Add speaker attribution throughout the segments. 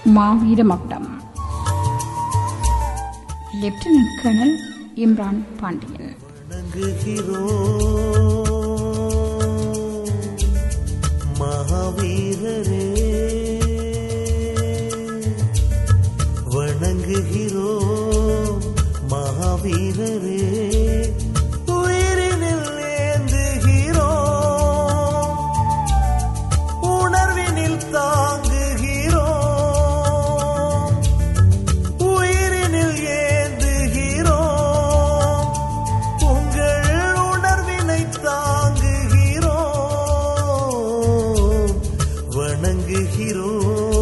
Speaker 1: மாவீர மகுடம் lieutenant colonel Imran Pandian
Speaker 2: வணங்குகிறோம் மகாவீரரே வணங்குகிறோம் மகாவீரரே உயிரினில் ஏந்துகிறோம் உணர்வினில் தாங்குகிறோம் உயிரினில் ஏந்துகிறோம் உங்கள் உணர்வினை தாங்குகிறோம் வணங்குகிறோம்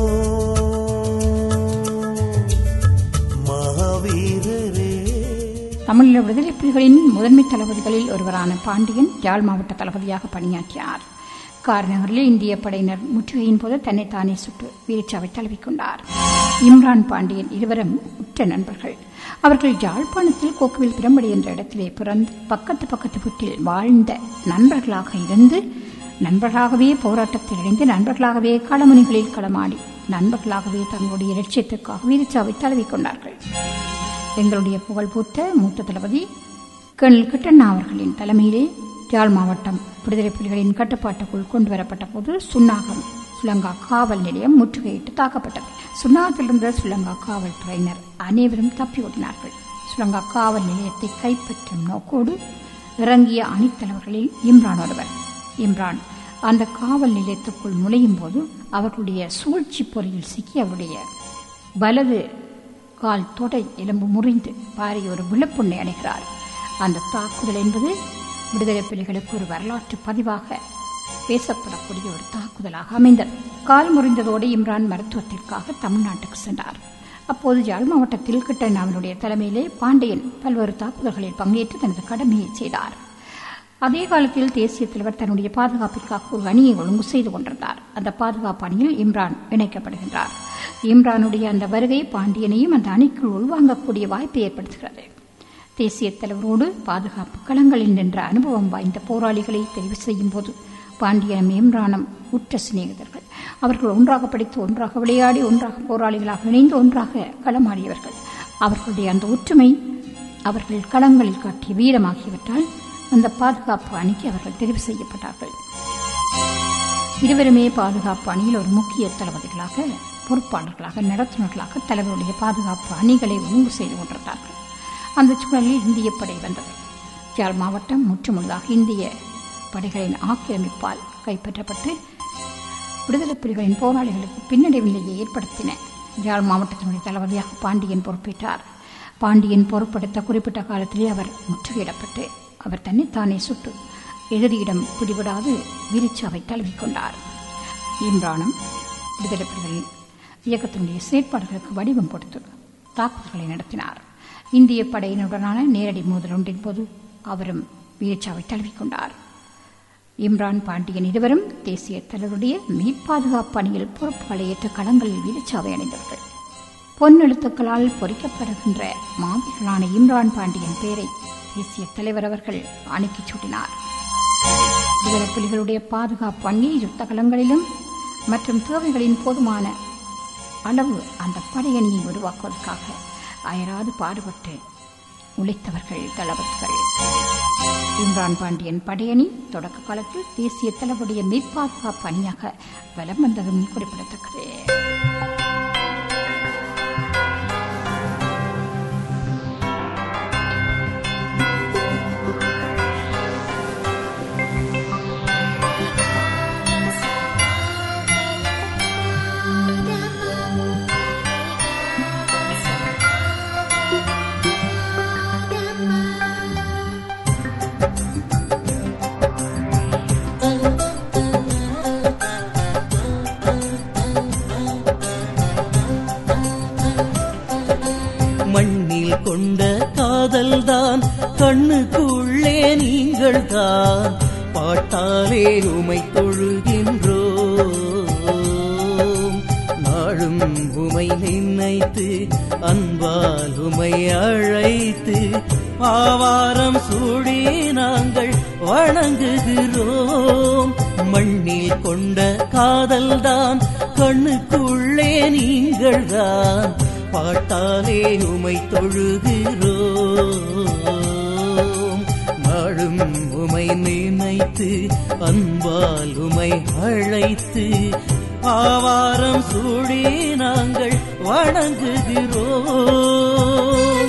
Speaker 2: மகாவீரரே
Speaker 1: தமிழீழ விடுதலை புலிகளின் முதன்மை தளபதிகளில் ஒருவரான பாண்டியன் யாழ் மாவட்ட தளபதியாக பணியாற்றினார் கார்நகரில் இந்திய படையினர் முற்றுகையின் போது தன்னைத்தானே சுட்டு வீரச்சாவை தழுவிக்கொண்டார் இம்ரான் பாண்டியன் இருவரும் உற்ற நண்பர்கள் அவர்கள் யாழ்ப்பாணத்தில் கோக்குவில் பிரம்படி என்ற இடத்திலே பிறந்து பக்கத்து பக்கத்து வீட்டில் வாழ்ந்த நண்பர்களாக இருந்து நண்பர்களாகவே போராட்டத்தில் இணைந்து நண்பர்களாகவே களமுனிகளில் களமாடி நண்பர்களாகவே தங்களுடைய லட்சியத்துக்காக வீரச்சாவை தழுவிக்கொண்டார்கள் எங்களுடைய புகழ்பூத்த மூத்த தளபதி கர்னல் கிட்டண்ணா அவர்களின் தலைமையிலே யாழ் மாவட்டம் விடுதலை புலிகளின் கட்டுப்பாட்டுக்குள் கொண்டு வரப்பட்ட போது சுன்னாகம் சுலங்கா காவல் நிலையம் முற்றுகையிட்டு தாக்கப்பட்டது சுன்னாகத்தில் இருந்த சுலங்கா காவல்துறையினர் அனைவரும் தப்பி ஓடினார்கள் சுலங்கா காவல் நிலையத்தை கைப்பற்றும் நோக்கோடு இறங்கிய அணித்தலைவர்களில் இம்ரான் ஒருவர் இம்ரான் அந்த காவல் நிலையத்துக்குள் நுழையும் போது அவர்களுடைய சூழ்ச்சி பொறியில் சிக்கி அவருடைய வலது கால் தொடை எலும்பு முறிந்து பாரிய ஒரு விழுப்புண்ணை அடைகிறார் அந்த தாக்குதல் என்பது விடுதலை புலிகளுக்கு ஒரு வரலாற்று பதிவாக பேசப்படக்கூடிய ஒரு தாக்குதலாக அமைந்தது கால் முறிந்ததோடு இம்ரான் மருத்துவத்திற்காக தமிழ்நாட்டுக்கு சென்றார் அப்போது யாழ் மாவட்டத்தில் கிட்டண்ணாவினுடைய தலைமையிலே பாண்டியன் பல்வேறு தாக்குதல்களில் பங்கேற்று தனது கடமையை செய்தார் அதே காலத்தில் தேசிய தலைவர் தன்னுடைய பாதுகாப்பிற்காக ஒரு அணியை ஒழுங்கு செய்து கொண்டிருந்தார் அந்த பாதுகாப்பு அணியில் இம்ரான் இணைக்கப்படுகின்றார் இம்ரானுடைய அந்த வருகை பாண்டியனையும் அந்த அணிக்குள் உள்வாங்கக்கூடிய வாய்ப்பை ஏற்படுத்துகிறது தேசிய தலைவரோடு பாதுகாப்பு களங்களில் நின்ற அனுபவம் வாய்ந்த போராளிகளை தெரிவு செய்யும் போது பாண்டியனும் இம்ரானும் உற்ற சிநேகிதர்கள் அவர்கள் ஒன்றாக படித்து ஒன்றாக விளையாடி ஒன்றாக போராளிகளாக இணைந்து ஒன்றாக களமாடியவர்கள் அவர்களுடைய அந்த ஒற்றுமை அவர்கள் களங்களில் காட்டிய வீரமாகியவற்றால் அந்த பாதுகாப்பு அணிக்கு அவர்கள் தெரிவு செய்யப்பட்டார்கள் இருவருமே பாதுகாப்பு அணியில் ஒரு முக்கிய தளபதிகளாக பொறுப்பாளர்களாக நடத்துனர்களாக தலைவருடைய பாதுகாப்பு அணிகளை ஒழுங்கு செய்து கொண்டிருந்தார்கள் அந்த சூழலில் இந்திய படை வந்தது யாழ் மாவட்டம் முற்றுமுழுதாக இந்திய படைகளின் ஆக்கிரமிப்பால் கைப்பற்றப்பட்டு விடுதலை புலிகளின் போராளிகளுக்கு பின்னடைவு நிலையை ஏற்படுத்தின யாழ் மாவட்டத்தினுடைய தளபதியாக பாண்டியன் பொறுப்பேற்றார் பாண்டியன் பொறுப்படுத்த குறிப்பிட்ட காலத்திலே அவர் முற்றுகையிடப்பட்டு அவர் தன்னைத்தானே சுட்டு எதிரியிடம் பிடிபடாது வீரச்சாவை தழுவிக்கொண்டார் இம்ரானும் விடுதலை புலிகளின் இயக்கத்தினுடைய செயற்பாடுகளுக்கு வடிவம் கொடுத்து தாக்குதல்களை நடத்தினார் இந்திய படையினருடனான நேரடி மோதல் ஒன்றின் போது அவரும் வீரச்சாவை தழுவிக்கொண்டார் இம்ரான் பாண்டியன் இருவரும் தேசிய தலைவருடைய மீட்பாதுகாப்பு அணியில் பொறுப்புகளை ஏற்ற களங்களில் வீரச்சாவை அடைந்தவர்கள் பொன்னெழுத்துக்களால் பொறிக்கப்படுகின்ற மாவீரர்களான இம்ரான் பாண்டியன் பெயரை தேசிய தலைவர் அவர்கள் அணுக்கி சூட்டினார் விடுதலை புலிகளுடைய பாதுகாப்பு அங்கே யுத்த களங்களிலும் மற்றும் தேவைகளின் போதுமான அளவு அந்த படையணியை உருவாக்குவதற்காக அயராது பாடுபட்டு உழைத்தவர்கள் தளபதிகள் இம்ரான் பாண்டியன் படையணி தொடக்க காலத்தில் தேசிய தலைவருடைய மீட்பாதுகாப்பு அணியாக வலம் வந்ததும் குறிப்பிடத்தக்கது
Speaker 2: மண்ணில் கொண்ட காதல்தான் கண்ணுக்குள்ளே நீங்கள் தான் பாட்டாலே உமை தொழுகின்றோம் நாளும் உமை நினைத்து அன்பால் உமை அழைத்து ஆவாரம் சூடி நாங்கள் வணங்குகிறோம் மண்ணில் மண்ணில் கொண்ட காதல்தான் கண்ணுக்குள்ளே நீங்கள்தான் பாட்டாலே உமை தொழுகிறோம் நாளும் உமை நினைத்து அன்பால் உமை அழைத்து ஆவாரம் சூடி நாங்கள் வணங்குகிறோம்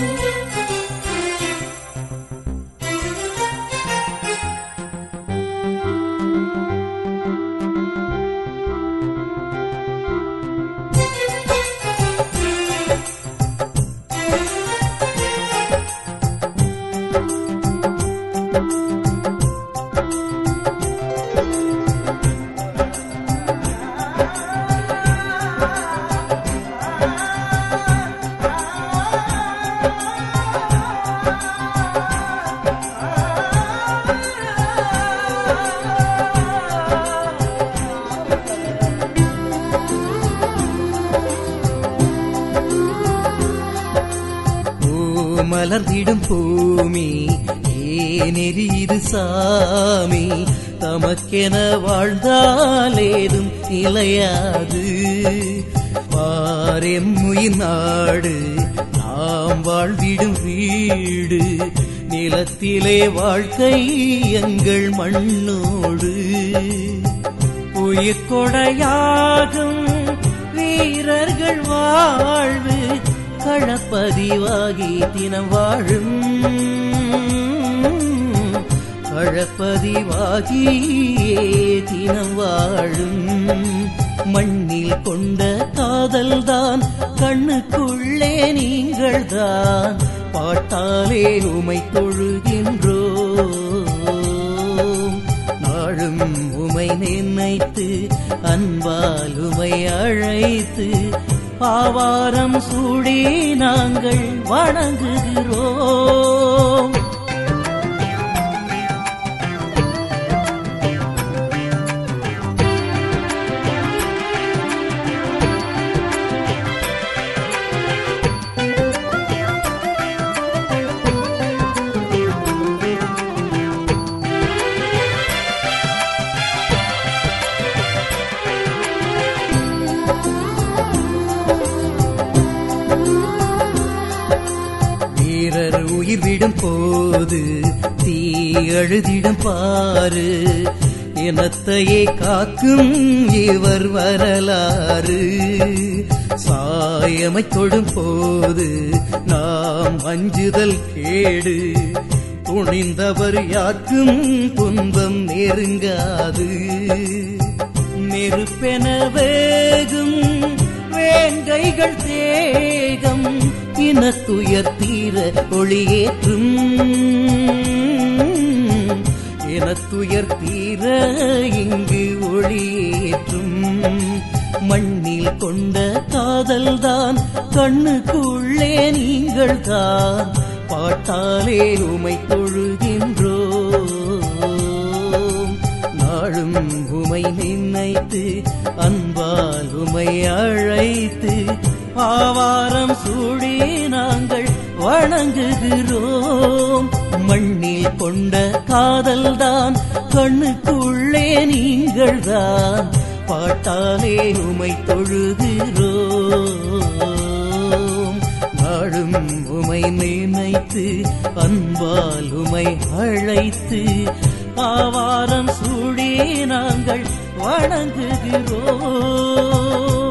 Speaker 2: மலர்ந்திடும் பூமி ஏனெறிது சாமி தமக்கென வாழ்ந்தாலேதும் நிலையாது பாரெம்முயின் நாடு நாம் வாழ்ந்திடும் வீடு நிலத்திலே வாழ்க்கை எங்கள் மண்ணோடு உயிர் கொடையாகும் வீரர்கள் வாழ்வு களப்பதிவாகி தினம் வாழும் களப்பதிவாகியே தினம் வாழும் மண்ணில் கொண்ட காதல்தான் கண்ணுக்குள்ளே நீங்கள்தான் பாட்டாலே உமை தொழுகின்றோம் நாளும் உமை நினைத்து அன்பால் உமை அழைத்து ஆவாரம் சூடி நாங்கள் வணங்குகிறோம் வீரர் உயிர் விடும் போது தீ அழுதிடும் பாரு இனத்தையே காக்கும் இவர் வரலாறு சாயமை தொடும் போது நாம் அஞ்சுதல் கேடு துணிந்தவர் யாருக்கும் துன்பம் நெருங்காது நெருப்பென வேகும் வேங்கைகள் தேகம் இனத்துயர் தீர ஒளியேற்றும் இனத்துயர் தீர இங்கு ஒளியேற்றும் மண்ணில் கொண்ட காதல்தான் கண்ணுக்குள்ளே நீங்கள் தான் பாட்டாலே உமை தொழுகின்றோம் நாளும் உமை நினைத்து அன்பால் உமை அழைத்து ஆவாரம் சூடி நாங்கள் வணங்குகிறோம் மண்ணில் கொண்ட காதல்தான் கண்ணுக்குள்ளே நீங்கள்தான் பாட்டாலே உமை தொழுகிறோம் நாளும் உமை நினைத்து அன்பால் உமை அழைத்து ஆவாரம் சூடி நாங்கள் வணங்குகிறோம்